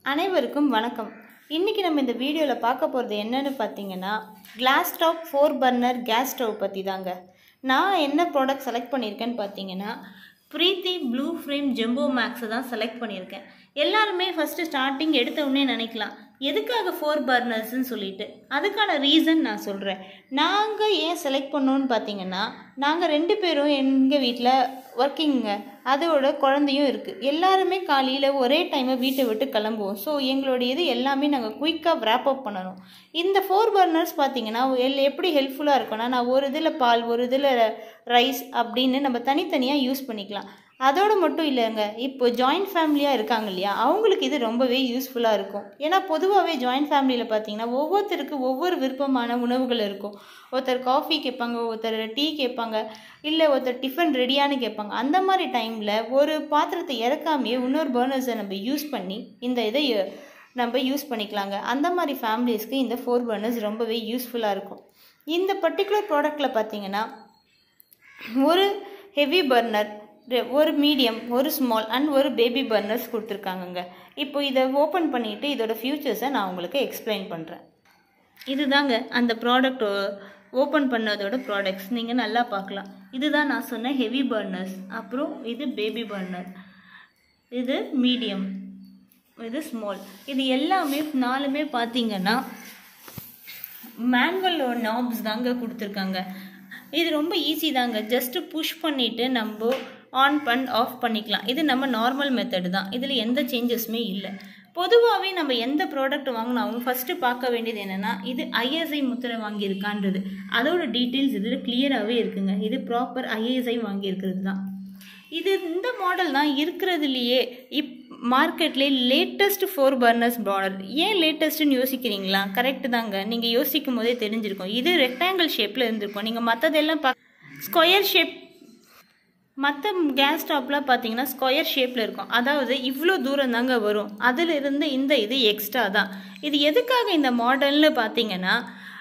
அனைவருக்கும் வணக்கம் இன்றைக்கி நம்ம இந்த வீடியோவில் பார்க்க போகிறது என்னன்னு பார்த்தீங்கன்னா glass top four burner gas stove பற்றி தாங்க நான் என்ன ப்ராடக்ட் செலக்ட் பண்ணியிருக்கேன்னு பார்த்தீங்கன்னா ப்ரீத்தி ப்ளூ ஃப்ரேம் ஜெம்போ மேக்ஸை தான் செலக்ட் பண்ணியிருக்கேன் எல்லாருமே ஃபஸ்ட்டு ஸ்டார்டிங் எடுத்த உடனே நினைக்கலாம் எதுக்காக ஃபோர் பர்னர்ஸ்ன்னு சொல்லிட்டு அதுக்கான ரீசன் நான் சொல்கிறேன் நாங்கள் ஏன் செலக்ட் பண்ணோன்னு பார்த்தீங்கன்னா நாங்கள் ரெண்டு பேரும் எங்கள் வீட்டில் ஒர்க்கிங்க அதோட குழந்தையும் இருக்குது எல்லாருமே காலையில் ஒரே டைமை வீட்டை விட்டு கிளம்புவோம் ஸோ எங்களுடைய இது எல்லாமே நாங்கள் குயிக்காக wrap அப் பண்ணணும் இந்த ஃபோர் பர்னர்ஸ் பார்த்தீங்கன்னா எல் எப்படி ஹெல்ப்ஃபுல்லாக இருக்கும்னா நான் ஒரு இதில் பால் ஒரு இதில் ரைஸ் அப்படின்னு நம்ம தனித்தனியாக யூஸ் பண்ணிக்கலாம் அதோடு மட்டும் இல்லைங்க இப்போ ஜாயிண்ட் ஃபேமிலியாக இருக்காங்க இல்லையா அவங்களுக்கு இது ரொம்பவே யூஸ்ஃபுல்லாக இருக்கும் ஏன்னா பொதுவாகவே ஜாயிண்ட் ஃபேமிலியில் பார்த்தீங்கன்னா ஒவ்வொருத்தருக்கு ஒவ்வொரு விருப்பமான உணவுகள் இருக்கும் ஒருத்தர் காஃபி கேட்பாங்க ஒருத்தர் டீ கேட்பாங்க இல்லை ஒருத்தர் டிஃபன் ரெடியான்னு கேட்பாங்க அந்த மாதிரி டைமில் ஒரு பாத்திரத்தை இறக்காமையே இன்னொரு பர்னர்ஸை நம்ம யூஸ் பண்ணி இந்த இதை யு- நம்ம யூஸ் பண்ணிக்கலாங்க அந்த மாதிரி ஃபேமிலிஸ்க்கு இந்த ஃபோர் பர்னர்ஸ் ரொம்பவே யூஸ்ஃபுல்லாக இருக்கும் இந்த பர்டிகுலர் ப்ராடக்ட்டில் பார்த்தீங்கன்னா ஒரு ஹெவி பர்னர் ஒரு மீடியம் ஒரு ஸ்மால் அண்ட் ஒரு பேபி பர்னர்ஸ் கொடுத்துருக்காங்கங்க இப்போ இதை ஓப்பன் பண்ணிவிட்டு இதோட ஃபியூச்சர்ஸை நான் உங்களுக்கு எக்ஸ்பிளைன் பண்ணுறேன் இதுதாங்க அந்த ப்ராடக்ட் ஓப்பன் பண்ணதோட ப்ராடக்ட்ஸ் நீங்கள் நல்லா பார்க்கலாம் இதுதான் நான் சொன்ன ஹெவி பர்னர்ஸ் அப்புறம் இது பேபி பர்னர் இது மீடியம் இது ஸ்மால் இது எல்லாமே நாலுமே பார்த்தீங்கன்னா மேனுவல் நாப்ஸ் தாங்க கொடுத்துருக்காங்க இது ரொம்ப ஈஸி தாங்க ஜஸ்ட் புஷ் பண்ணிவிட்டு நம்ம ஆன் பண் ஆஃப் பண்ணிக்கலாம் இது நம்ம நார்மல் மெத்தடு தான் இதில் எந்த சேஞ்சஸுமே இல்லை பொதுவாகவே நம்ம எந்த ப்ராடக்ட் வாங்கினாலும் ஃபஸ்ட்டு பார்க்க வேண்டியது என்னென்னா இது ஐஎஸ்ஐ முத்திரை வாங்கியிருக்கான்றது அதோட டீட்டெயில்ஸ் இதில் கிளியராகவே இருக்குங்க இது ப்ராப்பர் ஐஎஸ்ஐ வாங்கியிருக்கிறது தான் இது இந்த மாடல் தான் இருக்கிறதுலையே இப் மார்க்கெட்லேயே லேட்டஸ்ட் ஃபோர் பர்னர்ஸ் ப்ராடர் ஏன் லேட்டஸ்ட்டுன்னு யோசிக்கிறீங்களா கரெக்டு தாங்க நீங்கள் யோசிக்கும் போதே தெரிஞ்சிருக்கும் இது ரெக்டாங்கிள் ஷேப்பில் இருந்திருக்கும் நீங்கள் மற்றதெல்லாம் பா ஸ்கொயர் ஷேப் மற்ற கேஸ் ஸ்டாப்லாம் பார்த்தீங்கன்னா ஸ்கொயர் ஷேப்பில் இருக்கும் அதாவது இவ்வளோ தூரம் தாங்க வரும் அதிலிருந்து இந்த இது எக்ஸ்ட்ரா தான் இது எதுக்காக இந்த மாடல்னு பார்த்தீங்கன்னா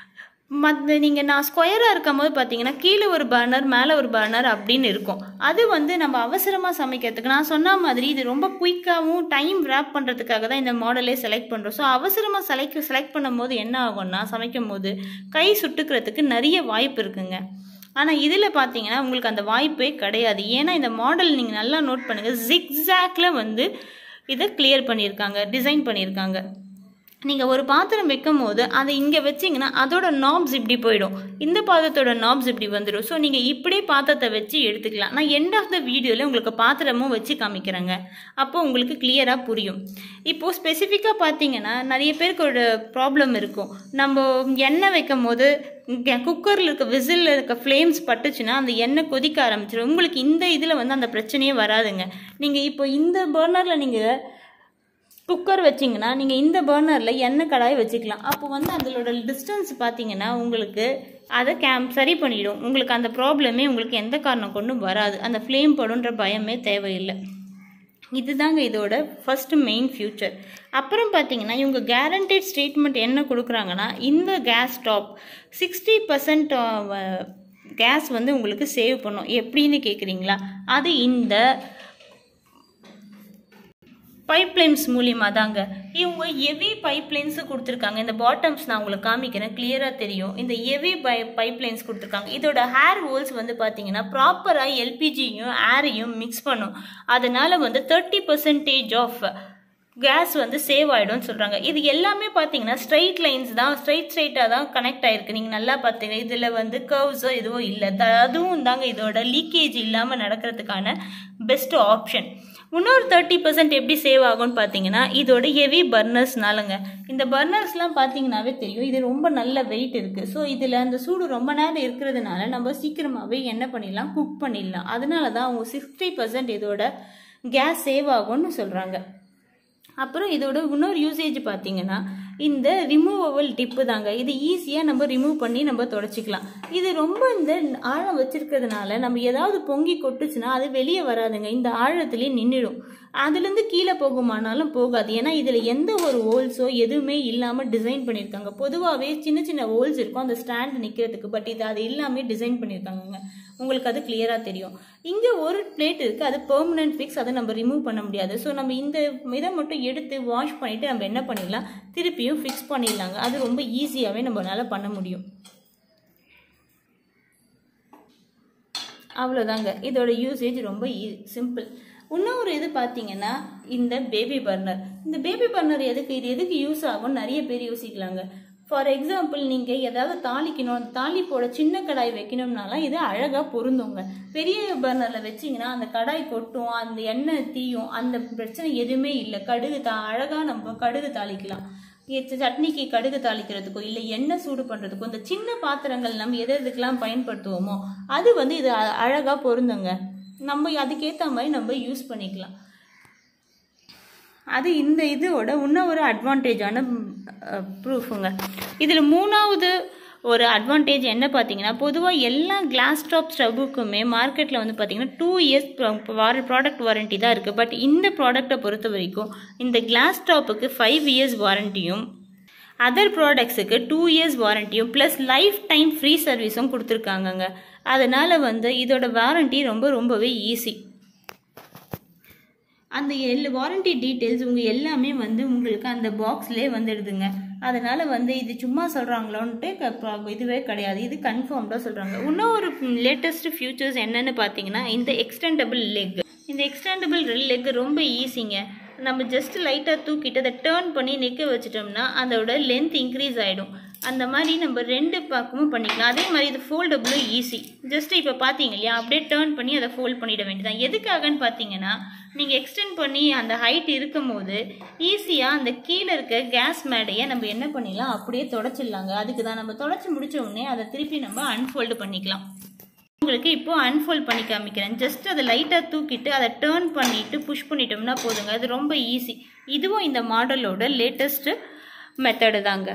மற்ற நீங்கள் நான் ஸ்கொயராக இருக்கும் போது பார்த்தீங்கன்னா கீழே ஒரு பர்னர் மேலே ஒரு பர்னர் அப்படின்னு இருக்கும் அது வந்து நம்ம அவசரமாக சமைக்கிறதுக்கு நான் சொன்ன மாதிரி இது ரொம்ப குயிக்காகவும் டைம் ரேப் பண்ணுறதுக்காக தான் இந்த மாடலே செலக்ட் பண்ணுறோம் ஸோ அவசரமாக செலக்ட் செலக்ட் பண்ணும்போது என்ன ஆகும்னா சமைக்கும் போது கை சுட்டுக்கிறதுக்கு நிறைய வாய்ப்பு இருக்குங்க ஆனால் இதில் பார்த்தீங்கன்னா உங்களுக்கு அந்த வாய்ப்பே கிடையாது ஏன்னா இந்த மாடல் நீங்கள் நல்லா நோட் பண்ணுங்கள் ஜிக்ஸாக்ல வந்து இதை கிளியர் பண்ணியிருக்காங்க டிசைன் பண்ணியிருக்காங்க நீங்கள் ஒரு பாத்திரம் வைக்கும் போது அதை இங்கே வச்சிங்கன்னா அதோட நாப்ஸ் இப்படி போயிடும் இந்த பாத்திரத்தோட நாப்ஸ் இப்படி வந்துடும் ஸோ நீங்கள் இப்படியே பாத்திரத்தை வச்சு எடுத்துக்கலாம் நான் எண்ட் ஆஃப் த வீடியோவில் உங்களுக்கு பாத்திரமும் வச்சு காமிக்கிறேங்க அப்போ உங்களுக்கு கிளியராக புரியும் இப்போது ஸ்பெசிஃபிக்காக பார்த்தீங்கன்னா நிறைய பேருக்கு ஒரு ப்ராப்ளம் இருக்கும் நம்ம எண்ணெய் வைக்கும் போது குக்கரில் இருக்க விசிலில் இருக்க ஃப்ளேம்ஸ் பட்டுச்சுன்னா அந்த எண்ணெய் கொதிக்க ஆரம்பிச்சிடும் உங்களுக்கு இந்த இதில் வந்து அந்த பிரச்சனையே வராதுங்க நீங்கள் இப்போ இந்த பர்னரில் நீங்கள் குக்கர் வச்சிங்கன்னா நீங்கள் இந்த பர்னரில் எண்ணெய் கடாய் வச்சுக்கலாம் அப்போ வந்து அதோட டிஸ்டன்ஸ் பார்த்தீங்கன்னா உங்களுக்கு அதை கேம் சரி பண்ணிடும் உங்களுக்கு அந்த ப்ராப்ளமே உங்களுக்கு எந்த காரணம் கொண்டும் வராது அந்த ஃப்ளேம் படுன்ற பயமே தேவையில்லை இதுதாங்க இதோட ஃபர்ஸ்ட் மெயின் ஃபியூச்சர் அப்புறம் பார்த்தீங்கன்னா இவங்க கேரண்டட் ஸ்டேட்மெண்ட் என்ன கொடுக்குறாங்கன்னா இந்த gas stop sixty percent gas வந்து உங்களுக்கு சேவ் பண்ணும் எப்படின்னு கேட்குறீங்களா அது இந்த பைப்லைன்ஸ் மூலியமாக தாங்க இவங்க எவி பைப்லைன்ஸு கொடுத்துருக்காங்க இந்த பாட்டம்ஸ் நான் உங்களுக்கு காமிக்கிறேன் கிளியராக தெரியும் இந்த எவி பை பைப்லைன்ஸ் கொடுத்துருக்காங்க இதோட ஹேர் ஹோல்ஸ் வந்து பார்த்தீங்கன்னா ப்ராப்பராக எல்பிஜியும் ஏரையும் மிக்ஸ் பண்ணும் அதனால வந்து தேர்ட்டி பர்சன்டேஜ் ஆஃப் கேஸ் வந்து சேவ் ஆகிடும்னு சொல்கிறாங்க இது எல்லாமே பார்த்தீங்கன்னா ஸ்ட்ரைட் லைன்ஸ் தான் ஸ்ட்ரைட் ஸ்ட்ரைட்டாக தான் கனெக்ட் ஆகிருக்கு நீங்கள் நல்லா பார்த்தீங்க இதில் வந்து கர்வ்ஸோ எதுவும் இல்லை த அதுவும் தாங்க இதோட லீக்கேஜ் இல்லாமல் நடக்கிறதுக்கான பெஸ்ட் ஆப்ஷன் இன்னொரு தேர்ட்டி பர்சன்ட் எப்படி சேவ் ஆகும்னு பார்த்தீங்கன்னா இதோட ஹெவி பர்னர்ஸ்னாலங்க இந்த பர்னர்ஸ்லாம் பார்த்தீங்கன்னாவே தெரியும் இது ரொம்ப நல்ல வெயிட் இருக்குது ஸோ இதில் அந்த சூடு ரொம்ப நேரம் இருக்கிறதுனால நம்ம சீக்கிரமாகவே என்ன பண்ணிடலாம் குக் பண்ணிடலாம் அதனால தான் அவங்க சிக்ஸ்டி பர்சன்ட் இதோட கேஸ் சேவ் ஆகும்னு சொல்கிறாங்க அப்புறம் இதோட இன்னொரு யூசேஜ் பார்த்தீங்கன்னா இந்த ரிமூவபிள் டிப்பு தாங்க இது ஈஸியாக நம்ம ரிமூவ் பண்ணி நம்ம தொடச்சிக்கலாம் இது ரொம்ப இந்த ஆழம் வச்சிருக்கிறதுனால நம்ம ஏதாவது பொங்கி கொட்டுச்சுன்னா அது வெளியே வராதுங்க இந்த ஆழத்துலேயே நின்றுடும் அதுலேருந்து கீழே போகுமானாலும் போகாது ஏன்னா இதில் எந்த ஒரு ஹோல்ஸோ எதுவுமே இல்லாமல் டிசைன் பண்ணியிருக்காங்க பொதுவாகவே சின்ன சின்ன ஹோல்ஸ் இருக்கும் அந்த ஸ்டாண்ட் நிற்கிறதுக்கு பட் இது அது எல்லாமே டிசைன் பண்ணியிருக்காங்கங்க உங்களுக்கு அது கிளியராக தெரியும் இங்கே ஒரு பிளேட் இருக்குது அது பெர்மனன்ட் ஃபிக்ஸ் அதை நம்ம ரிமூவ் பண்ண முடியாது ஸோ நம்ம இந்த இதை மட்டும் எடுத்து வாஷ் பண்ணிவிட்டு நம்ம என்ன பண்ணிடலாம் திருப்பியும் ஃபிக்ஸ் பண்ணிடலாங்க அது ரொம்ப ஈஸியாகவே நம்மளால பண்ண முடியும் அவ்வளோதாங்க இதோட யூசேஜ் ரொம்ப சிம்பிள் இன்னொரு இது பார்த்தீங்கன்னா இந்த பேபி பர்னர் இந்த பேபி பர்னர் எதுக்கு இது எதுக்கு யூஸ் ஆகும் நிறைய பேர் யோசிக்கலாங்க ஃபார் எக்ஸாம்பிள் நீங்கள் ஏதாவது தாளிக்கணும் அந்த தாளிப்போட சின்ன கடாய் வைக்கணும்னாலாம் இது அழகாக பொருந்துங்க பெரிய பர்னரில் வச்சிங்கன்னா அந்த கடாய் கொட்டும் அந்த எண்ணெய் தீயும் அந்த பிரச்சனை எதுவுமே இல்லை கடுகு தா அழகாக நம்ம கடுகு தாளிக்கலாம் இ- சட்னிக்கு கடுகு தாளிக்கிறதுக்கோ இல்லை எண்ணெய் சூடு பண்ணுறதுக்கோ இந்த சின்ன பாத்திரங்கள் நம்ம எது எதுக்கெல்லாம் பயன்படுத்துவோமோ அது வந்து இது அ- அழகா பொருந்துங்க நம்ம அதுக்கேற்ற மாதிரி நம்ம யூஸ் பண்ணிக்கலாம் அது இந்த இதோட இன்னும் ஒரு அட்வான்டேஜான ப்ரூஃபுங்க இதில் மூணாவது ஒரு அட்வான்டேஜ் என்ன பார்த்தீங்கன்னா பொதுவாக எல்லா கிளாஸ் டாப் ஸ்டவ்வுக்குமே மார்க்கெட்டில் வந்து பார்த்தீங்கன்னா டூ இயர்ஸ் ப்ராடக்ட் வாரண்டி தான் இருக்குது பட் இந்த ப்ராடக்ட்டை பொறுத்த வரைக்கும் இந்த கிளாஸ் டாப்புக்கு ஃபைவ் இயர்ஸ் வாரண்டியும் அதர் ப்ராடக்ட்ஸுக்கு டூ இயர்ஸ் வாரண்டியும் ப்ளஸ் லைஃப் டைம் ஃப்ரீ சர்வீஸும் கொடுத்துருக்காங்கங்க அதனால் வந்து இதோட வாரண்டி ரொம்ப ரொம்பவே ஈஸி அந்த எல் வாரண்டி டீட்டெயில்ஸ் உங்கள் எல்லாமே வந்து உங்களுக்கு அந்த பாக்ஸ்லேயே வந்துடுதுங்க அதனால் வந்து இது சும்மா சொல்கிறாங்களோன்ட்டு க- ப- இதுவே கிடையாது இது கன்ஃபார்ம்டாக சொல்கிறாங்க இன்னும் ஒரு லேட்டஸ்ட் ஃபியூச்சர்ஸ் என்னன்னு பார்த்தீங்கன்னா இந்த எக்ஸ்டெண்டபிள் லெக் இந்த எக்ஸ்டெண்டபிள் லெக் ரொம்ப ஈஸிங்க நம்ம ஜஸ்ட் லைட்டாக தூக்கிட்டு அதை டேர்ன் பண்ணி நிற்க வச்சிட்டோம்னா அதோட லென்த் இன்க்ரீஸ் ஆகிடும் அந்த மாதிரி நம்ம ரெண்டு பக்கமும் பண்ணிக்கலாம் அதே மாதிரி இது ஃபோல்டபுளும் ஈஸி ஜஸ்ட் இப்போ பார்த்தீங்க இல்லையா அப்படியே டேர்ன் பண்ணி அதை ஃபோல்ட் பண்ணிட வேண்டியதான் எதுக்காகன்னு பார்த்தீங்கன்னா நீங்கள் எக்ஸ்டெண்ட் பண்ணி அந்த ஹைட் இருக்கும் போது ஈஸியாக அந்த கீழே இருக்க கேஸ் மேடையை நம்ம என்ன பண்ணிடலாம் அப்படியே தொடச்சிடலாங்க அதுக்கு தான் நம்ம தொடச்சி முடிச்ச உடனே அதை திருப்பி நம்ம அன்ஃபோல்டு பண்ணிக்கலாம் உங்களுக்கு இப்போ அன்ஃபோல்ட் பண்ணி காமிக்கிறேன் ஜஸ்ட் அதை லைட்டாக தூக்கிட்டு அதை டேர்ன் பண்ணிட்டு புஷ் பண்ணிட்டோம்னா போதுங்க அது ரொம்ப ஈஸி இதுவும் இந்த மாடலோட லேட்டஸ்ட் மெத்தடு தாங்க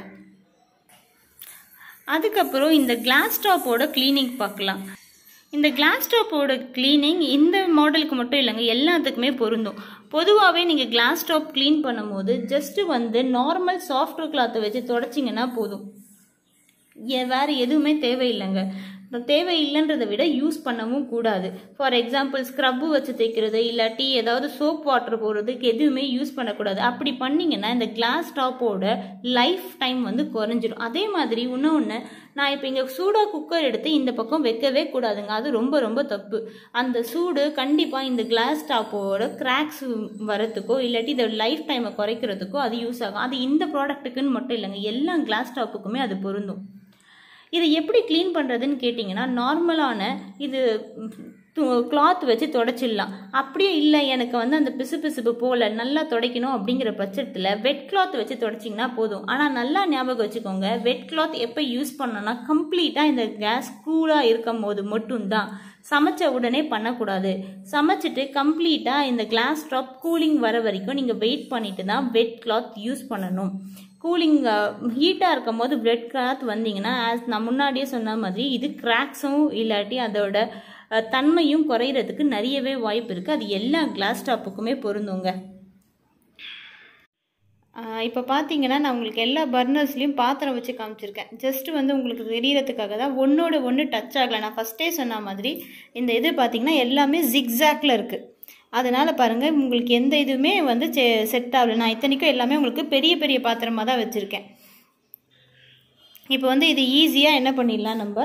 அதுக்கப்புறம் இந்த கிளாஸ் டாப்போட க்ளீனிங் பார்க்கலாம் இந்த கிளாஸ் டாப்போட க்ளீனிங் இந்த மாடலுக்கு மட்டும் இல்லைங்க எல்லாத்துக்குமே பொருந்தும் பொதுவாகவே நீங்கள் கிளாஸ் டாப் க்ளீன் பண்ணும்போது ஜஸ்ட்டு வந்து நார்மல் சாஃப்ட் கிளாத்தை வச்சு தொடச்சிங்கன்னா போதும் ஏ- வேற எதுவுமே தேவையில்லைங்க இந்த தேவையில்லைன்றதை விட யூஸ் பண்ணவும் கூடாது ஃபார் எக்ஸாம்பிள் ஸ்க்ரப்பு வச்சு தேய்க்கிறது இல்லாட்டி ஏதாவது சோப் வாட்டர் போடுறதுக்கு எதுவுமே யூஸ் பண்ணக்கூடாது அப்படி பண்ணீங்கன்னா இந்த கிளாஸ் டாப்போட லைஃப் டைம் வந்து குறைஞ்சிரும் அதே மாதிரி இன்னொன்று நான் இப்போ இங்கே சூடாக குக்கர் எடுத்து இந்த பக்கம் வைக்கவே கூடாதுங்க அது ரொம்ப ரொம்ப தப்பு அந்த சூடு கண்டிப்பாக இந்த கிளாஸ் டாப்போட கிராக்ஸ் வரத்துக்கோ இல்லாட்டி இதோட லைஃப் டைமை குறைக்கிறதுக்கோ அது யூஸ் ஆகும் அது இந்த ப்ராடக்ட்டுக்குன்னு மட்டும் இல்லைங்க எல்லா கிளாஸ் டாப்புக்குமே அது பொருந்தும் இதை எப்படி க்ளீன் பண்ணுறதுன்னு கேட்டிங்கன்னா நார்மலான இது கிளாத் வச்சு தொடச்சிடலாம் அப்படியே இல்லை எனக்கு வந்து அந்த பிசு பிசுப்பு போல நல்லா துடைக்கணும் அப்படிங்கிற பட்சத்தில் வெட் கிளாத் வச்சு தொடச்சிங்கன்னா போதும் ஆனால் நல்லா ஞாபகம் வச்சுக்கோங்க வெட் கிளாத் எப்போ யூஸ் பண்ணோன்னா கம்ப்ளீட்டாக இந்த கேஸ் கூலாக இருக்கும் போது மட்டும்தான் சமைச்ச உடனே பண்ணக்கூடாது சமைச்சிட்டு கம்ப்ளீட்டாக இந்த கிளாஸ் டாப் கூலிங் வர வரைக்கும் நீங்கள் வெயிட் பண்ணிட்டு தான் வெட் கிளாத் யூஸ் பண்ணணும் கூலிங் ஹீட்டாக இருக்கும் போது பிரெட் கிளாத் வந்தீங்கன்னா ஆஸ் நான் முன்னாடியே சொன்ன மாதிரி இது கிராக்ஸும் இல்லாட்டி அதோட அஹ், தன்மையும் குறையிறதுக்கு நிறையவே வாய்ப்பு இருக்குது அது எல்லா கிளாஸ் டாப்புக்குமே பொருந்துங்க இப்போ பார்த்தீங்கன்னா நான் உங்களுக்கு எல்லா பர்னர்ஸ்லையும் பாத்திரம் வச்சு காமிச்சிருக்கேன் ஜஸ்ட் வந்து உங்களுக்கு தெரியறதுக்காக தான் ஒன்றோட ஒன்று டச் ஆகலை நான் ஃபஸ்ட்டே சொன்ன மாதிரி இந்த இது பார்த்தீங்கன்னா எல்லாமே ஜிக்ஸாக்ல இருக்குது அதனால் பாருங்கள் உங்களுக்கு எந்த இதுவுமே வந்து செட் ஆகலை நான் இத்தனைக்கும் எல்லாமே உங்களுக்கு பெரிய பெரிய பாத்திரமாக தான் வச்சுருக்கேன் இப்போ வந்து இது ஈஸியாக என்ன பண்ணிடலாம் நம்ம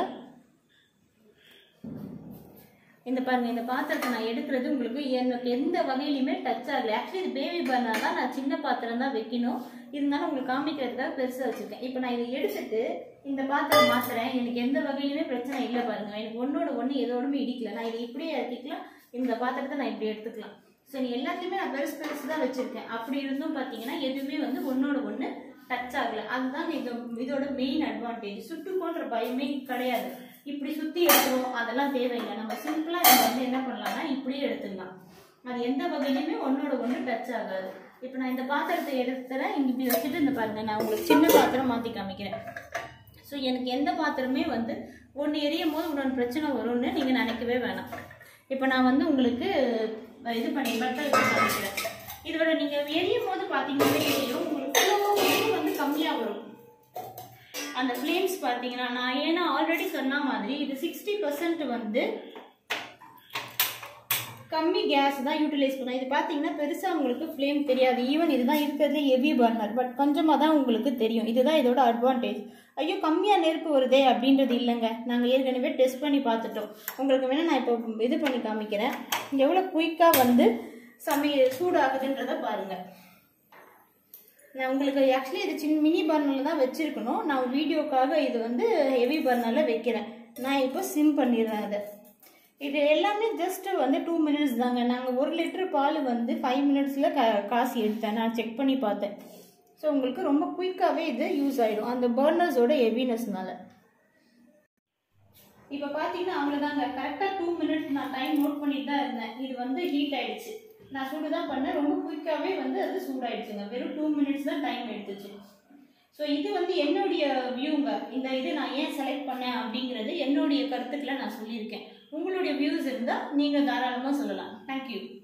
இந்த பாருங்க இந்த பாத்திரத்தை நான் எடுக்கிறது உங்களுக்கு எனக்கு எந்த வகையிலுமே டச் ஆகல ஆக்சுவலி இது பேபி பர்னர் தான் நான் சின்ன பாத்திரம் தான் வைக்கணும் இருந்தாலும் உங்களுக்கு காமிக்கிறதுக்காக பெருசாக வச்சிருக்கேன் இப்போ நான் இதை எடுத்துட்டு இந்த பாத்திரம் மாத்துறேன் எனக்கு எந்த வகையிலுமே பிரச்சனை இல்லை பாருங்க எனக்கு ஒன்னோட ஒன்று எதோடுமே இடிக்கல நான் இதை இப்படியே இறக்கிக்கலாம் இந்த பாத்திரத்தை நான் இப்படி எடுத்துக்கலாம் ஸோ எல்லாத்தையுமே நான் பெருசு பெருசு தான் வச்சிருக்கேன் அப்படி இருந்தும் பார்த்தீங்கன்னா எதுவுமே வந்து ஒன்னோட ஒன்று டச் ஆகல அதுதான் இது இதோட மெயின் அட்வான்டேஜ் சுட்டுக்கோன்ற பயமே கிடையாது இப்படி சுத்தி எடுக்கிறோம் அதெல்லாம் தேவையில்லை நம்ம சிம்பிளா இதை வந்து என்ன பண்ணலாம்னா இப்படியே எடுத்துக்கலாம் அது எந்த வகையிலுமே ஒன்னோட ஒன்று டச் ஆகாது இப்போ நான் இந்த பாத்திரத்தை எடுத்துறேன் இங்க இப்படி வச்சுட்டு இந்த பாருங்க நான் உங்களுக்கு சின்ன பாத்திரம் மாத்தி காமிக்கிறேன் ஸோ எனக்கு எந்த பாத்திரமே வந்து ஒன்று எரியும் போது இன்னொன்று பிரச்சனை வரும்னு நீங்கள் நினைக்கவே வேணாம் இப்போ நான் வந்து உங்களுக்கு இது பண்ணி பட்டர் காமிக்கிறேன் இதோட நீங்கள் எரியும் போது பார்த்தீங்கன்னாலே தெரியும் உங்களுக்கு flow வந்து கம்மியாக வரும் அந்த ஃப்ளேம்ஸ் பார்த்தீங்கன்னா நான் ஏன்னா ஆல்ரெடி சொன்ன மாதிரி இது சிக்ஸ்டி பர்சன்ட் வந்து கம்மி கேஸ் தான் யூட்டிலைஸ் பண்ணோம் இது பார்த்தீங்கன்னா பெருசாக உங்களுக்கு ஃப்ளேம் தெரியாது ஈவன் இதுதான் இருக்கிறதுலே ஹெவி பர்னர் பட் கொஞ்சமாக தான் உங்களுக்கு தெரியும் இதுதான் இதோட அட்வான்டேஜ் ஐயோ கம்மியாக நெருப்பு வருதே அப்படின்றது இல்லைங்க நாங்கள் ஏற்கனவே டெஸ்ட் பண்ணி பார்த்துட்டோம் உங்களுக்கு வேணால் நான் இப்போ இது பண்ணி காமிக்கிறேன் எவ்வளோ குயிக்காக வந்து சமையல் சூடாகுதுன்றதை பாருங்கள் நான் உங்களுக்கு ஆக்சுவலி இது சின்ன மினி பர்னரில் தான் வச்சுருக்கணும் நான் வீடியோக்காக இது வந்து ஹெவி பர்னரில் வைக்கிறேன் நான் இப்போ சிம் பண்ணிடுறேன் அதை இது எல்லாமே ஜஸ்ட் வந்து டூ மினிட்ஸ் தாங்க நாங்கள் ஒரு லிட்டர் பால் வந்து ஃபைவ் மினிட்ஸில் க காசு எடுத்தேன் நான் செக் பண்ணி பார்த்தேன் ஸோ உங்களுக்கு ரொம்ப குயிக்காகவே இது யூஸ் ஆகிடும் அந்த பர்னர்ஸோட ஹெவினஸ்னால இப்போ பார்த்தீங்கன்னா அவ்வளோதாங்க கரெக்டாக டூ மினிட்ஸ் நான் டைம் நோட் பண்ணிட்டு தான் இருந்தேன் இது வந்து ஹீட் ஆயிடுச்சு நான் சூடு தான் பண்ணேன் ரொம்ப குயிக்காகவே வந்து அது சூடாயிடுச்சுங்க வெறும் டூ மினிட்ஸ் தான் டைம் எடுத்துச்சு ஸோ இது வந்து என்னுடைய வியூங்க இந்த இது நான் ஏன் செலக்ட் பண்ணேன் அப்படிங்கிறது என்னுடைய கருத்துக்களை நான் சொல்லியிருக்கேன் உங்களுடைய வியூஸ் இருந்தால் நீங்கள் தாராளமாக சொல்லலாம் தேங்க்யூ